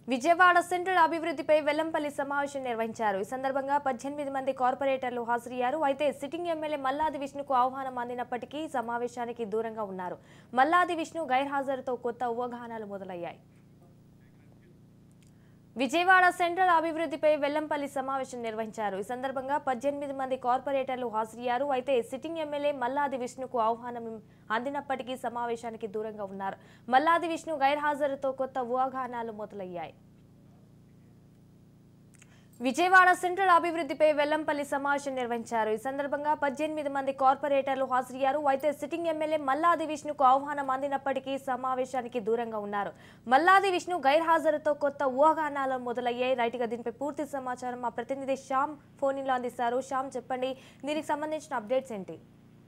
Vijayawada central అభివృద్ధిపై వెల్లంపల్లి సమావేశం నిర్వహించారు ఈ సందర్భంగా పద్దెనిమిది మంది కార్పొరేటర్లు హాజరయ్యారు అయితే సిట్టింగ్ ఎమ్మెల్యే మల్లాది విష్ణుకు ఆహ్వానం అందినప్పటికీ సమావేశానికి దూరంగా ఉన్నారు మల్లాది విష్ణు గైర్హాజరుతో కొత్త ఊహాగానాలు మొదలయ్యాయి విజయవాడ సెంట్రల్ అభివృద్ధిపై వెల్లంపల్లి సమావేశం నిర్వహించారు ఈ సందర్భంగా పద్దెనిమిది మంది కార్పొరేటర్లు హాజరయ్యారు అయితే సిట్టింగ్ ఎమ్మెల్యే మల్లాది విష్ణుకు ఆహ్వానం అందినప్పటికీ సమావేశానికి దూరంగా ఉన్నారు మల్లాది విష్ణు గైర్హాజరుతో కొత్త ఊహాగానాలు మొదలయ్యాయి విజయవాడ సెంట్రల్ అభివృద్ధిపై వెల్లంపల్లి సమావేశం నిర్వహించారు ఈ సందర్భంగా పద్దెనిమిది మంది కార్పొరేటర్లు హాజరయ్యారు అయితే సిట్టింగ్ ఎమ్మెల్యే మల్లాది విష్ణుకు ఆహ్వానం అందినప్పటికీ సమావేశానికి దూరంగా ఉన్నారు మల్లాది విష్ణు గైర్హాజరుతో కొత్త ఊహాగానాలు మొదలయ్యాయి రైట్గా దీనిపై పూర్తి సమాచారం మా ప్రతినిధి శ్యామ్ ఫోన్లో అందిస్తారు శ్యామ్ చెప్పండి దీనికి సంబంధించిన అప్డేట్స్ ఏంటి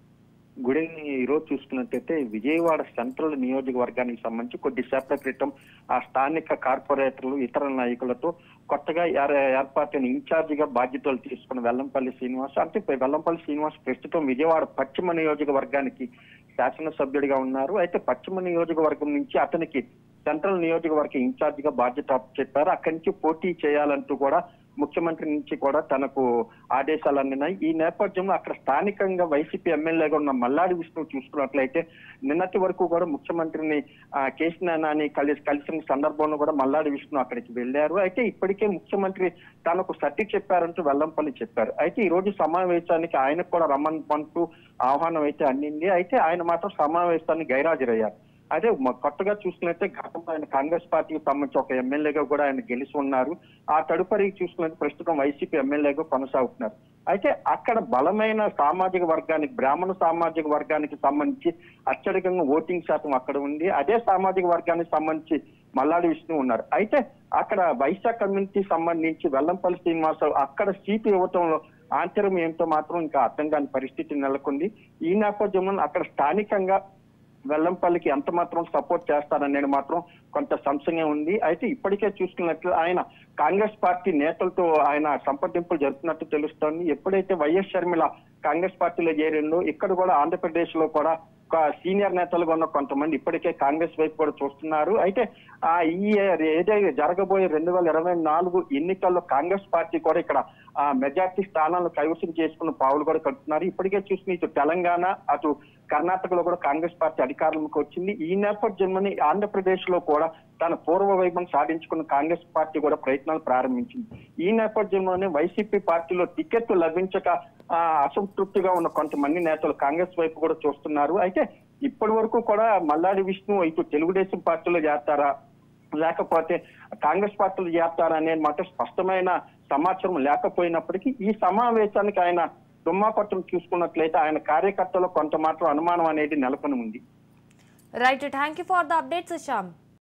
గుడిని ఈ రోజు చూసుకున్నట్టయితే విజయవాడ సెంట్రల్ నియోజకవర్గానికి సంబంధించి కొద్దిసేపటి క్రితం ఆ స్థానిక కార్పొరేటర్లు ఇతర నాయకులతో కొత్తగా ఏర్- ఏర్పాటైన ఇన్ఛార్జిగా బాధ్యతలు తీసుకున్న వెల్లంపల్లి శ్రీనివాస్ అంటే ఇప్పుడు వెల్లంపల్లి శ్రీనివాస్ ప్రస్తుతం విజయవాడ పశ్చిమ నియోజకవర్గానికి శాసనసభ్యుడిగా ఉన్నారు అయితే పశ్చిమ నియోజకవర్గం నుంచి అతనికి సెంట్రల్ నియోజకవర్గ ఇన్ఛార్జ్ గా బాధ్యత చెప్పారు అక్కడి నుంచి పోటీ చేయాలంటూ కూడా ముఖ్యమంత్రి నుంచి కూడా తనకు ఆదేశాలు అందినాయి ఈ నేపథ్యంలో అక్కడ స్థానికంగా వైసీపీ ఎమ్మెల్యేగా ఉన్న మల్లాడి విష్ణు చూసుకున్నట్లయితే నిన్నటి వరకు కూడా ముఖ్యమంత్రిని ఆ, కేశినాని కలిసి కలిసిన సందర్భంలో కూడా మల్లాడి విష్ణు అక్కడికి వెళ్ళారు అయితే ఇప్పటికే ముఖ్యమంత్రి తనకు సర్టి చెప్పారంటూ వెల్లంపల్లి చెప్పారు అయితే ఈ రోజు సమావేశానికి ఆయనకు కూడా రమ్మనుకుంటూ ఆహ్వానం అయితే అందింది అయితే ఆయన మాత్రం సమావేశాన్ని గైరాజరయ్యారు అదే మ- కొత్తగా చూసుకున్నట్టే గతంలో ఆయన కాంగ్రెస్ పార్టీకి సంబంధించి ఒక ఎమ్మెల్యేగా కూడా ఆయన గెలిచి ఉన్నారు ఆ తదుపరి చూసుకున్నట్టు ప్రస్తుతం వైసీపీ ఎమ్మెల్యేగా కొనసాగుతున్నారు అయితే అక్కడ బలమైన సామాజిక వర్గానికి బ్రాహ్మణ సామాజిక వర్గానికి సంబంధించి అత్యధికంగా ఓటింగ్ శాతం అక్కడ ఉంది అదే సామాజిక వర్గానికి సంబంధించి మల్లాడి విష్ణు ఉన్నారు అయితే అక్కడ వైశాఖ కమ్యూనిటీ సంబంధించి వెల్లంపల్లి శ్రీనివాసరావు అక్కడ సీటు ఇవ్వటంలో ఆంతర్యం ఏంటో మాత్రం ఇంకా అర్థం కాని పరిస్థితి నెలకొంది ఈ నేపథ్యంలో అక్కడ స్థానికంగా వెల్లంపల్లికి ఎంత మాత్రం సపోర్ట్ చేస్తారనేది మాత్రం కొంత సంశయం ఉంది అయితే ఇప్పటికే చూసుకున్నట్లు ఆయన కాంగ్రెస్ పార్టీ నేతలతో ఆయన సంప్రదింపులు జరుపుతున్నట్టు తెలుస్తోంది ఎప్పుడైతే వైఎస్ షర్మిల కాంగ్రెస్ పార్టీలో చేరిందో ఇక్కడ కూడా ఆంధ్రప్రదేశ్ లో కూడా ఒక సీనియర్ నేతలుగా ఉన్న కొంతమంది ఇప్పటికే కాంగ్రెస్ వైపు కూడా చూస్తున్నారు అయితే ఆ ఈ ఏదైతే జరగబోయే రెండు వేల ఇరవై నాలుగు ఎన్నికల్లో కాంగ్రెస్ పార్టీ కూడా ఇక్కడ ఆ మెజార్టీ స్థానాలను కైవసం చేసుకున్న పావులు కూడా కడుతున్నారు ఇప్పటికే చూసిన ఇటు తెలంగాణ అటు కర్ణాటకలో కూడా కాంగ్రెస్ పార్టీ అధికారంలోకి వచ్చింది ఈ నేపథ్యంలోనే ఆంధ్రప్రదేశ్ లో కూడా తన పూర్వ వైభవం సాధించుకున్న కాంగ్రెస్ పార్టీ కూడా ప్రయత్నాలు ప్రారంభించింది ఈ నేపథ్యంలోనే వైసీపీ పార్టీలో టికెట్ లభించక ఆ, అసంతృప్తిగా ఉన్న కొంతమంది నేతలు కాంగ్రెస్ వైపు కూడా చూస్తున్నారు అయితే ఇప్పటి వరకు కూడా మల్లాడి విష్ణు ఇటు తెలుగుదేశం పార్టీలో చేస్తారా లేకపోతే కాంగ్రెస్ పార్టీలు చేస్తారా అనే మాట స్పష్టమైన సమాచారం లేకపోయినప్పటికీ ఈ సమావేశానికి ఆయన దుమ్మాపట్టం చూసుకున్నట్లయితే ఆయన కార్యకర్తలు కొంత మాత్రం అనుమానం అనేది నెలకొని ఉంది right thank you for the updates Shyam